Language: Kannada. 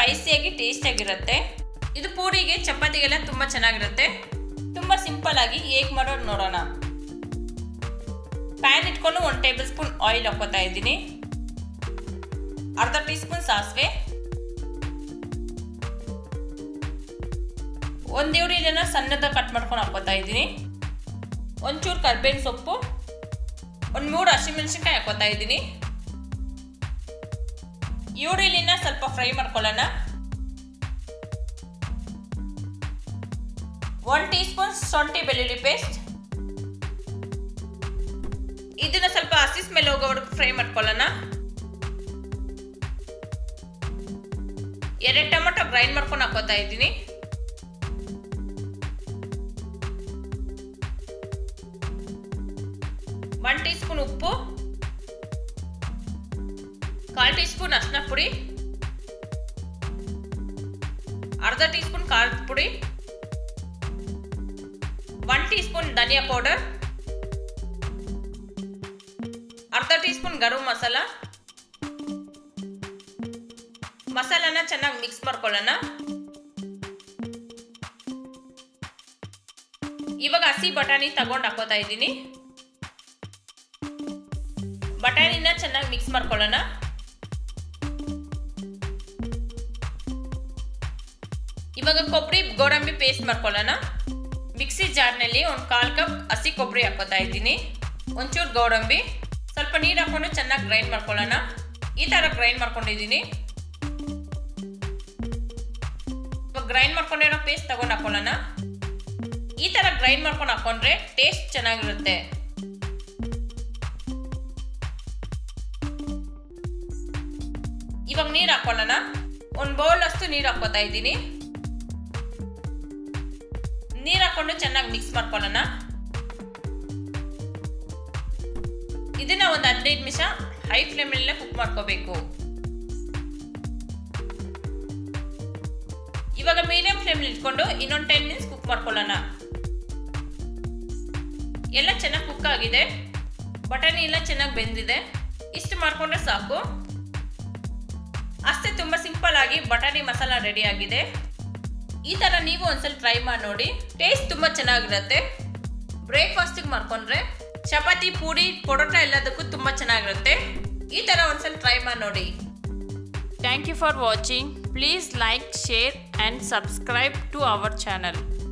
ಸ್ಪೈಸಿಯಾಗಿ ಟೇಸ್ಟಿಯಾಗಿರುತ್ತೆ ಇದು ಪೂರಿಗೆ ಚಪಾತಿಗೆಲ್ಲ ತುಂಬ ಚೆನ್ನಾಗಿರುತ್ತೆ ತುಂಬ ಸಿಂಪಲ್ ಆಗಿ ಹೇಗೆ ಮಾಡೋದು ನೋಡೋಣ ಪ್ಯಾನ್ ಇಟ್ಕೊಂಡು ಒಂದು ಟೇಬಲ್ ಸ್ಪೂನ್ ಆಯಿಲ್ ಹಾಕೋತಾ ಇದ್ದೀನಿ ಅರ್ಧ ಟೀ ಸ್ಪೂನ್ ಸಾಸಿವೆ ಒಂದು ಈರುಳ್ಳಿನ ಸಣ್ಣದ ಕಟ್ ಮಾಡ್ಕೊಂಡು ಹಾಕೋತಾ ಇದ್ದೀನಿ ಒಂಚೂರು ಕರ್ಬೇವಿನ ಸೊಪ್ಪು ಒಂದು ಮೂರು ಹಸಿಮೆಣಸಿನ್ಕಾಯಿ ಹಾಕೋತಾ ಇದ್ದೀನಿ ಈರುಳ್ಳಿನ ಸ್ವಲ್ಪ ಫ್ರೈ ಮಾಡ್ಕೊಳ್ಳೋಣ ಒನ್ ಟೀ ಸ್ಪೂನ್ ಶುಂಠಿ ಬೆಳ್ಳುಳ್ಳಿ ಪೇಸ್ಟ್ ಇದನ್ನ ಸ್ವಲ್ಪ ಹಸಿ ಸ್ಮೆಲ್ ಹೋಗೋವರೆಗೂ ಫ್ರೈ ಮಾಡ್ಕೊಳ್ಳೋಣ ಎರಡು ಟೊಮೆಟೊ ಗ್ರೈಂಡ್ ಮಾಡ್ಕೊಂಡು ಹಾಕೋತಾ ಇದ್ದೀನಿ ಒನ್ ಟೀ ಸ್ಪೂನ್ ಉಪ್ಪು ಕಾಲು ಟೀ ಸ್ಪೂನ್ ಅರ್ಶಿನ ಪುಡಿ ಅರ್ಧ ಟೀ ಸ್ಪೂನ್ ಖಾರದ ಪುಡಿ ಒನ್ ಟೀ ಸ್ಪೂನ್ ಧನಿಯಾ ಪೌಡರ್ ಅರ್ಧ ಟೀ ಸ್ಪೂನ್ ಗರಂ ಮಸಾಲ ಮಸಾಲಾನ ಚೆನ್ನಾಗಿ ಮಿಕ್ಸ್ ಮಾಡ್ಕೊಳ್ಳೋಣ ಇವಾಗ ಹಸಿ ಬಟಾಣಿ ತಗೊಂಡು ಹಾಕೋತಾ ಇದ್ದೀನಿ ಬಟಾಣಿನ ಚೆನ್ನಾಗಿ ಮಿಕ್ಸ್ ಮಾಡ್ಕೊಳ್ಳೋಣ ಇವಾಗ ಕೊಬ್ಬರಿ ಗೋಡಂಬಿ ಪೇಸ್ಟ್ ಮಾಡ್ಕೊಳ್ಳೋಣ ಮಿಕ್ಸಿ ಜಾರ್ನಲ್ಲಿ ಒಂದು ಕಾಲು ಕಪ್ ಹಸಿ ಕೊಬ್ಬರಿ ಹಾಕೋತಾ ಇದ್ದೀನಿ ಒಂಚೂರು ಗೋಡಂಬಿ ಸ್ವಲ್ಪ ನೀರು ಹಾಕೊಂಡು ಚೆನ್ನಾಗಿ ಗ್ರೈಂಡ್ ಮಾಡ್ಕೊಳ್ಳೋಣ ಈ ಥರ ಗ್ರೈಂಡ್ ಮಾಡ್ಕೊಂಡಿದ್ದೀನಿ ಇವಾಗ ಗ್ರೈಂಡ್ ಮಾಡ್ಕೊಂಡಿರೋ ಪೇಸ್ಟ್ ತಗೊಂಡು ಹಾಕೊಳ್ಳೋಣ ಈ ಥರ ಗ್ರೈಂಡ್ ಮಾಡ್ಕೊಂಡು ಹಾಕೊಂಡ್ರೆ ಟೇಸ್ಟ್ ಚೆನ್ನಾಗಿರುತ್ತೆ ಇವಾಗ ನೀರು ಹಾಕೊಳ್ಳೋಣ ಒಂದು ಬೌಲ್ ಅಷ್ಟು ನೀರು ಹಾಕೋತಾ ಇದ್ದೀನಿ ನೀರು ಹಾಕೊಂಡು ಚೆನ್ನಾಗಿ ಮಿಕ್ಸ್ ಮಾಡ್ಕೊಳ್ಳೋಣ ಇದನ್ನ ಒಂದು ಹದಿನೈದು ನಿಮಿಷ ಹೈ ಫ್ಲೇಮಲ್ಲೇ ಕುಕ್ ಮಾಡ್ಕೋಬೇಕು ಇವಾಗ ಮೀಡಿಯಂ ಫ್ಲೇಮಲ್ಲಿ ಇಟ್ಕೊಂಡು ಇನ್ನೊಂದು ಟೆನ್ ಮಿನಿಟ್ಸ್ ಕುಕ್ ಮಾಡ್ಕೊಳ್ಳೋಣ ಎಲ್ಲ ಚೆನ್ನಾಗಿ ಕುಕ್ ಆಗಿದೆ ಬಟಾಣಿ ಎಲ್ಲ ಚೆನ್ನಾಗಿ ಬೆಂದಿದೆ ಇಷ್ಟು ಮಾಡ್ಕೊಂಡ್ರೆ ಸಾಕು ಅಷ್ಟೇ ತುಂಬ ಸಿಂಪಲ್ ಆಗಿ ಬಟಾಣಿ ಮಸಾಲ ರೆಡಿ ಆಗಿದೆ ಈ ಥರ ನೀವು ಒಂದ್ಸಲ ಟ್ರೈ ಮಾಡಿ ನೋಡಿ ಟೇಸ್ಟ್ ತುಂಬ ಚೆನ್ನಾಗಿರುತ್ತೆ ಬ್ರೇಕ್ಫಾಸ್ಟಿಗೆ ಮಾಡ್ಕೊಂಡ್ರೆ ಚಪಾತಿ ಪೂರಿ ಪೊರೋಟ ಎಲ್ಲದಕ್ಕೂ ತುಂಬ ಚೆನ್ನಾಗಿರುತ್ತೆ ಈ ಥರ ಒಂದ್ಸಲ ಟ್ರೈ ಮಾಡಿ ನೋಡಿ thank you for watching please like share and subscribe to our channel